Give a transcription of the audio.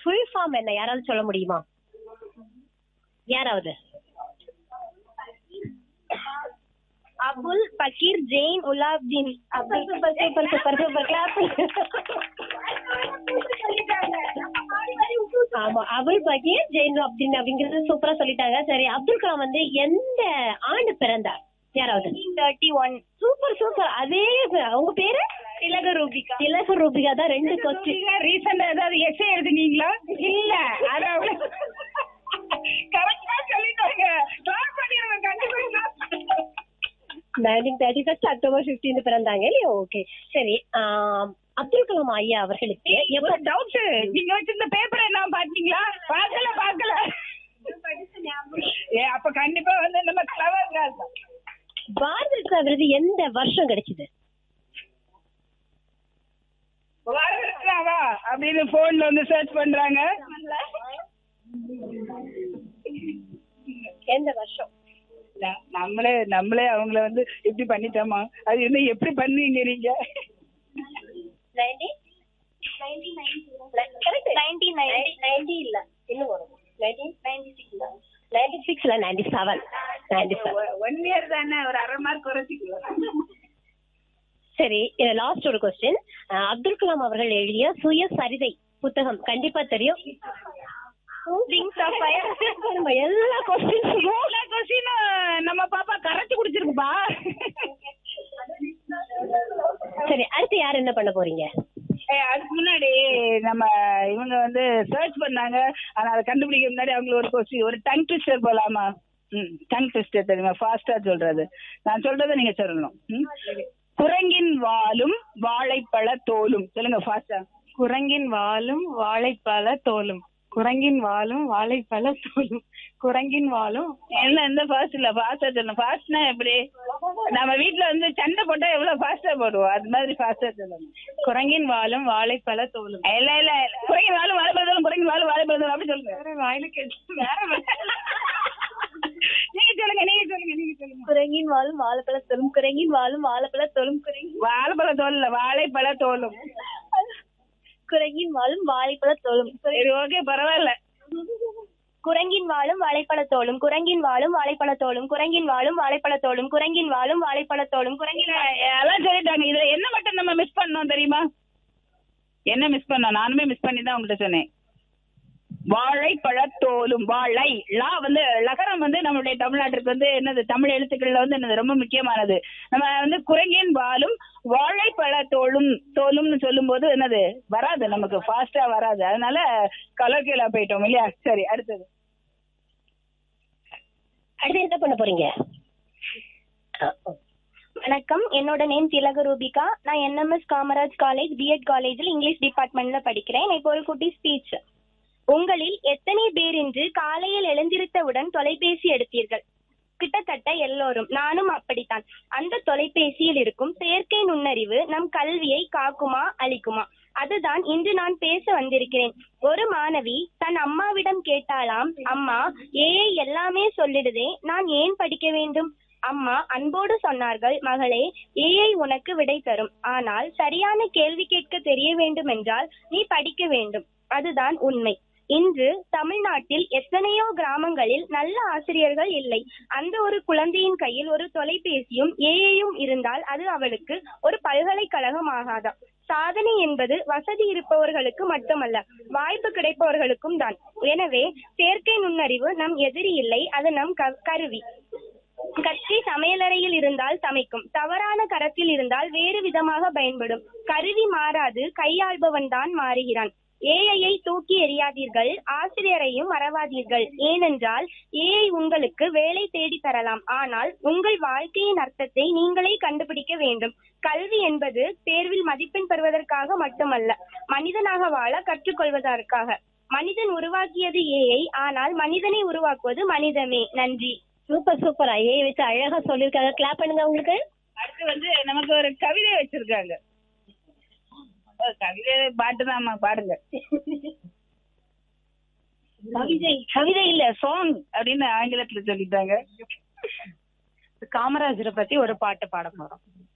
Full form என்ன யாராவது சொல்ல முடியுமா யாராவது Abul Pakkir Jainulabdeen super super super super super clap ஆமா அபுல் பகீர் ஜெயின் அப்தின் அப்படிங்கறது சூப்பரா சொல்லிட்டாங்க சரி அப்துல் கலாம் வந்து எந்த ஆண்டு பிறந்தார் யாராவது தேர்ட்டி ஒன் சூப்பர் சூப்பர் அதே பே- உங்க பேரு திலக ரூபிகா திலக ரூபிகா தான் ரெண்டு கொஸ்டின் ரீசெண்டா ஏதாவது எஸ்ஏ எழுதுனீங்களா இல்ல அது அவ்வளவு கரெக்டா சொல்லிட்டாங்க Clap பண்ணிருங்க கண்டிப்பா nineteen thirty first October fifteen பிறந்தாங்க இல்லையா ஓகே சரி ஆம், அப்துல் கலாம் ஐயா அவர்களுக்கு எப்ப ஒரு டவுட் நீங்க வச்சிருந்த பேப்பரை என்ன பாத்தீங்களா பார்க்கல பார்க்கல ஏ அப்ப கண்டிப்பா வந்து நம்ம கிளவர் தான் பாரத ரத்னா விருது எந்த வருஷம் கிடைச்சது வரவா அப்படின்னு போன்ல வந்து சர்ச் பண்றாங்க எந்த வருஷம் ந- நம்மளே நம்மளே அவங்கள வந்து இப்படி பண்ணிட்டோமா அது என்ன எப்படி பண்ணுவீங்க நீங்க நைன்டி கரெக்ட் நைன்டி நைன்டி இல்ல இன்னும் வரும் நைன்டீன் நைன்டி சிக்ஸ் நைன்டி சிக்ஸ்ல ninety seven ninety seven one year தானே ஒரு அரை மார்க் குறைச்சிக்கலாம் சரி லாஸ்ட் ஒரு கொஸ்டின் அப்துல் கலாம் அவர்கள் எழுதிய சுயசரிதை புத்தகம் கண்டிப்பா தெரியும் Wings of Fire. நம்ம எல்லா கொஸ்டின்ஸுக்கும் எல்லா கொஸ்டினும் நம்ம பாப்பா கரைச்சு குடிச்சிருக்குப்பா சரி அடுத்து யார் என்ன பண்ண போறீங்க ஏய், அதுக்கு முன்னாடி நம்ம இவங்க வந்து சர்ச் பண்ணாங்க ஆனா அதை கண்டுபிடிக்க முன்னாடி அவங்களுக்கு ஒரு கொஸ்டின் ஒரு டங் ட்விஸ்டர் போலாமா ம் டங் ட்விஸ்டர் தெரியுமா ஃபாஸ்டா சொல்றது நான் சொல்றதை நீங்க சொல்லணும் ம்? குரங்கின் வாலும் வாழைப்பழ தோலும் சொல்லுங்க ஃபாஸ்டா குரங்கின் வாலும் வாழைப்பழ தோலும் குரங்கின் வாலும் வாழைப்பழ தோலும் குரங்கின் வாலும் என்ன இந்த ஃபாஸ்ட் இல்ல ஃபாஸ்டா சொல்லணும் ஃபாஸ்ட்னா எப்படி நம்ம வீட்ல வந்து சண்டை போட்டா எவ்வளவு ஃபாஸ்டா போடுவோம் அது மாதிரி ஃபாஸ்டா சொல்லணும் குரங்கின் வாலும் வாழைப்பழ தோலும் இல்ல இல்ல குரங்கின் வாழும் வாழைப்பழம் குரங்கின் வாழும் வாழைப்பழம் அப்படி சொல்லுங்க வேற வாயில கேட்டு வேற நீங்க சொல்லுங்க நீங்க சொல்லுங்க நீங்க சொல்லுங்க குரங்கின் வாழும் வாழைப்பழ தோலும் குரங்கின் வாழும் வாழைப்பழ தோலும் குரங்கின் வாழைப்பழ தோல் இல்ல வாழைப்பழ தோலும் குரங்கின் வாழும் வாழைப்பழ தோலும் சரி ஓகே பரவாயில்ல குரங்கின் வாழும் வாழைப்பழ தோலும் குரங்கின் வாழும் வாழைப்பழ தோலும் குரங்கின் வாழும் வாழைப்பழ தோலும் குரங்கின் வாழும் வாழைப்பழ தோலும் குரங்கின் இல்ல, எல்லாம் சொல்லிட்டாங்க இதுல என்ன மட்டும் நம்ம மிஸ் பண்ணோம் தெரியுமா என்ன மிஸ் பண்ணோம் நானுமே மிஸ் பண்ணி தான் உங்கள்கிட்ட சொன்னேன் வாழைப்பழத்தோலும் வாழை லா வந்து லகரம் வந்து நம்மளுடைய தமிழ்நாட்டிற்கு வந்து என்னது தமிழ் எழுத்துக்கள்ல வந்து என்னது ரொம்ப முக்கியமானது நம்ம வந்து குரங்கின் வாலும் வாழைப்பழத்தோலும் தோலும்னு சொல்லும்போது என்னது வராது நமக்கு ஃபாஸ்டா வராது அதனால கலோக்கியலா போயிட்டோம் இல்லையா சரி அடுத்தது அடுத்து என்ன பண்ண போறீங்க வணக்கம் என்னோட நேம் திலக ரூபிகா நான் என்எம்எஸ் காமராஜ் காலேஜ் பிஎட் காலேஜில் இங்கிலீஷ் டிபார்ட்மெண்ட்ல படிக்கிறேன் இப்போ ஒரு குட்டி ஸ்பீச் உங்களில் எத்தனை பேர் இன்று காலையில் எழுந்திருத்தவுடன் தொலைபேசி எடுத்தீர்கள் கிட்டத்தட்ட எல்லோரும் நானும் அப்படித்தான் அந்த தொலைபேசியில் இருக்கும் செயற்கை நுண்ணறிவு நம் கல்வியை காக்குமா அழிக்குமா அதுதான் இன்று நான் பேச வந்திருக்கிறேன் ஒரு மாணவி தன் அம்மாவிடம் கேட்டாலாம் அம்மா ஏஐ எல்லாமே சொல்லிடுதே நான் ஏன் படிக்க வேண்டும் அம்மா அன்போடு சொன்னார்கள் மகளே ஏஐ உனக்கு விடை தரும் ஆனால் சரியான கேள்வி கேட்க தெரிய வேண்டும் என்றால் நீ படிக்க வேண்டும் அதுதான் உண்மை இன்று தமிழ்நாட்டில் எத்தனையோ கிராமங்களில் நல்ல ஆசிரியர்கள் இல்லை அந்த ஒரு குழந்தையின் கையில் ஒரு தொலைபேசியும் ஏஐயும் இருந்தால் அது அவளுக்கு ஒரு பல்கலைக்கழகம் ஆகாதா சாதனை என்பது வசதி இருப்பவர்களுக்கு மட்டுமல்ல வாய்ப்பு கிடைப்பவர்களுக்கும் தான் எனவே செயற்கை நுண்ணறிவு நம் எதிரி இல்லை அது நம் க- கருவி கத்தி சமையலறையில் இருந்தால் சமைக்கும் தவறான கரத்தில் இருந்தால் வேறு விதமாக பயன்படும் கருவி மாறாது கையாள்பவன் தான் மாறுகிறான் ஏஐயை தூக்கி எறியாதீர்கள் ஆசிரியரையும் மறவாதீர்கள் ஏனென்றால் ஏஐ உங்களுக்கு வேலை தேடி தரலாம் ஆனால் உங்கள் வாழ்க்கையின் அர்த்தத்தை நீங்களே கண்டுபிடிக்க வேண்டும் கல்வி என்பது தேர்வில் மதிப்பெண் பெறுவதற்காக மட்டுமல்ல மனிதனாக வாழ கற்றுக்கொள்வதற்காக மனிதன் உருவாக்கியது ஏஐ ஆனால் மனிதனை உருவாக்குவது மனிதமே நன்றி சூப்பர் சூப்பர் ஐஏ வச்சு அழகா சொல்லிருக்காங்க கிளாப் பண்ணுங்க உங்களுக்கு அடுத்து வந்து நமக்கு ஒரு கவிதை வச்சிருக்காங்க ஒரு கவிதை பாட்டு பாடுங்க கவிதை கவிதை இல்ல சாங் அப்படின்னு ஆங்கிலத்துல சொல்லிட்டாங்க காமராஜரை பத்தி ஒரு பாட்டு பாட போறோம்